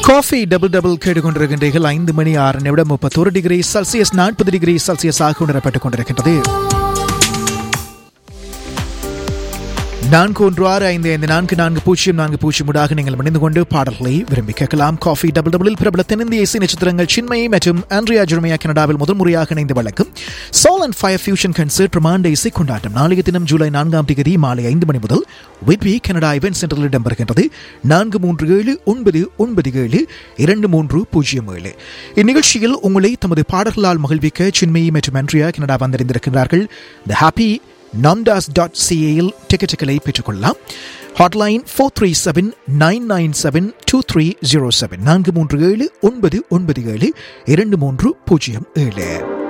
coffee double double கேட்டுக்கொண்டிருக்கின்றீர்கள் ஐந்து மணி ஆறு நிமிடம் முப்பத்தொரு டிகிரி செல்சியஸ் நாற்பது டிகிரி செல்சியஸ் ஆக உணரப்பட்டுக் கொண்டிருக்கின்றது நான்கு ஒன்று ஆறு ஐந்து ஐந்து நான்கு நான்கு பூஜ்ஜியம் நான்கு பூஜ்ஜியம் ஊடாக நீங்கள் மணிந்து கொண்டு பாடல்களை விரும்பி கேட்கலாம் காஃபி டபுள் டபுளில் பிரபல தென்னிந்திய இசை நட்சத்திரங்கள் சின்மயி மற்றும் ஆண்ட்ரியா ஜெர்மியா கனடாவில் முதல் முறையாக இணைந்து வழங்கும் soul and fire fusion concert பிரமாண்ட இசை கொண்டாட்டம் நாளைய தினம் ஜூலை நான்காம் தேதி மாலை ஐந்து மணி முதல் விட்வி கனடா இவென்ட் சென்டரில் இடம்பெறுகின்றது நான்கு மூன்று ஏழு ஒன்பது ஒன்பது ஏழு இரண்டு மூன்று பூஜ்ஜியம் ஏழு இந்நிகழ்ச்சியில் உங்களை தமது பாடல்களால் மகிழ்விக்க சின்மயி மற்றும் ஆண்ட்ரியா கனடா வந்திருந்திருக்கிறார்கள் த ஹாப்பி நாம்டாஸ் டாட் சிஏயில் டிக்கெட்டுகளை பெற்றுக்கொள்ளலாம் hotline four three seven nine nine seven two three zero seven நான்கு மூன்று ஏழு ஒன்பது ஒன்பது ஏழு இரண்டு மூன்று பூஜ்ஜியம் ஏழு